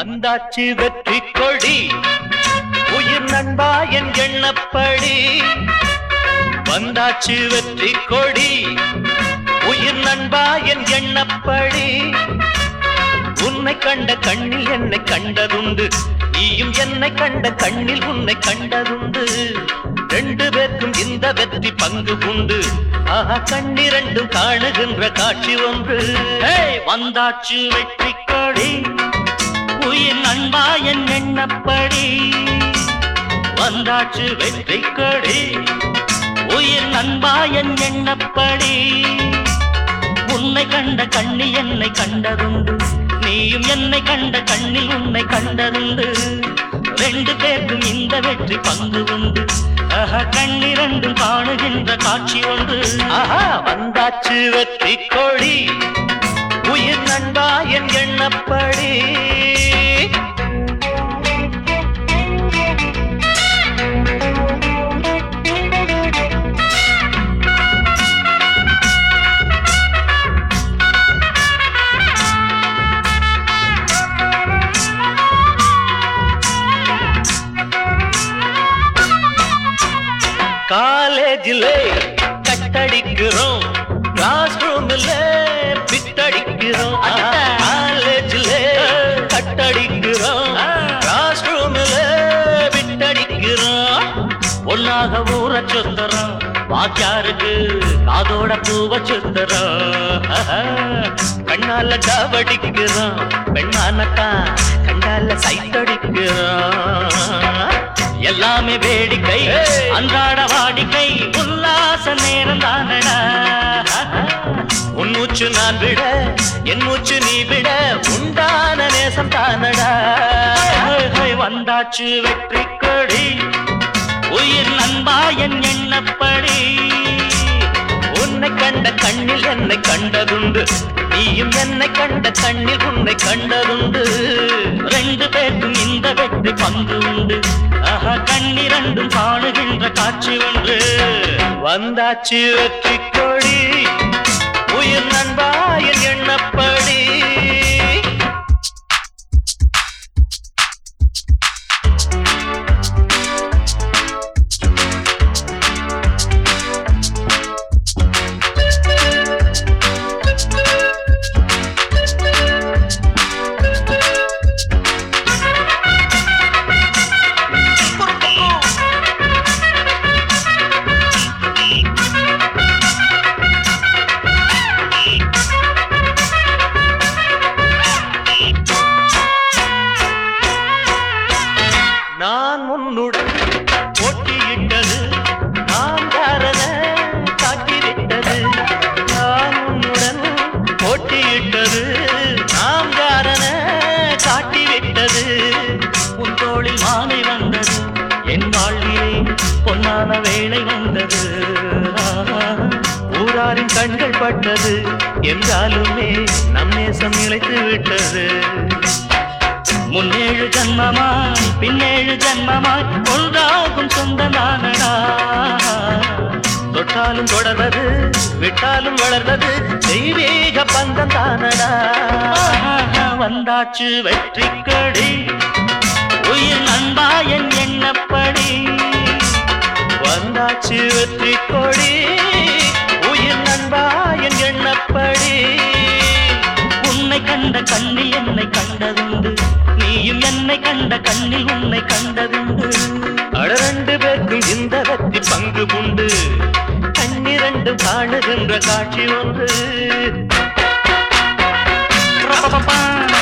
வந்தாச்சு வெற்றி கொடி உயிர் நண்பா என் எண்ணப்படி வந்தாச்சு வெற்றி கொடி உயிர் நண்பா என் எண்ணப்படி உன்னை கண்ட கண்ணில் என்னை கண்டதுண்டு நீயும் என்னை கண்ட கண்ணில் உன்னை கண்டதுண்டு ரெண்டு பேருக்கும் இந்த வெற்றி பங்கு உண்டு ஆஹா கண்ணிரண்டும் காணுகின்ற காட்சி ஒன்று ஏய், வந்தாச்சு வெற்றி கொடி உயிர் நண்பா என் எண்ணப்படி வந்தாச்சு வெற்றி கொடி உயிர் நண்பா என் எண்ணப்படி உன்னை கண்ட கண்ணி என்னை கண்டதுண்டு நீயும் என்னை கண்ட கண்ணில் உன்னை கண்டதுண்டு ரெண்டு பேருக்கும் இந்த வெற்றி பங்கு உண்டு ஆஹா கண்ணிரண்டும் காணுகின்ற காட்சி ஒன்று ஆஹா வந்தாச்சு வெற்றி கொடி உயிர் நண்பா என் எண்ணப்படி காலேஜில் கட்டடிக்கிறோம் கிளாஸ் ரூம்ல பிட்டடிக்கிறோம் காலேஜில் கட்டடிக்கிறோம் கிளாஸ் ரூம்ல பிட்டடிக்கிறோம் ஒன்னாக ஊற சுத்தரம் வாக்கியாருக்கு காதோட பூவ சுத்தரம் கண்ணால டவடிக்கிறோம் பெண்ணானத்தான் கண்ணால சைத்தடிக்கிறோம் எல்லாமே வேடிக்கை ஏய். அன்றாட வாடிக்கை உல்லாச நேரம் தானடா உன் மூச்சு நான் விட என் மூச்சு நீ விட உண்டான நேசம் தானடா வந்தாச்சு வெற்றி கொடி உயிர் நண்பா என் எண்ணப்படி உன்னை கண்ட கண்ணில் என்னை கண்டதுண்டு நீயும் என்னை கண்ட கண்ணில் உன்னை கண்டதுண்டு ரெண்டு பேருக்கும் இந்த வெற்றி பங்கு உண்டு ஆஹா கண்ணிரண்டும் காணுகின்ற காட்சி ஒன்று வந்தாச்சு வெற்றி கொடி உயிர் நண்பா என் எண்ணப்படி நான் உன்னுடன் போட்டியிட்டது நாம் யாரென காட்டிவிட்டது நான் உன்னுடன் போட்டியிட்டது நாம் யாரென காட்டிவிட்டது உன் தோளில் மாலை வந்தது என் வாழ்விலே பொன்னான வேலை வந்தது ஆஹா. ஊராரின் கண்கள் பட்டது என்றாலுமே நம் நேசம் நிலைத்து விட்டது முன்னேழு ஜன்மமாய் பின்னேழு ஜன்மமாய் ஒன்றாகும் சொந்தமானடா தொட்டாலும் தொடர்வது விட்டாலும் வளர்வது தெய்வீக பந்தம் தானடா ஆஹா, வந்தாச்சு வெற்றி கொடி உயிர் நண்பா என் எண்ணப்படி வந்தாச்சு வெற்றி கொடி உயிர் நண்பா என் எண்ணப்படி உன்னை கண்ட கண்ணில் என்னை கண்டதுண்டு நீயும் என்னை கண்ட கண்ணில் உன்னை கண்டதுண்டு அட ரெண்டு பேருக்கும் இந்த வெற்றி பங்கு உண்டு கண்ணிரண்டு காணுகின்ற காட்சி ஒன்று ரபபபா.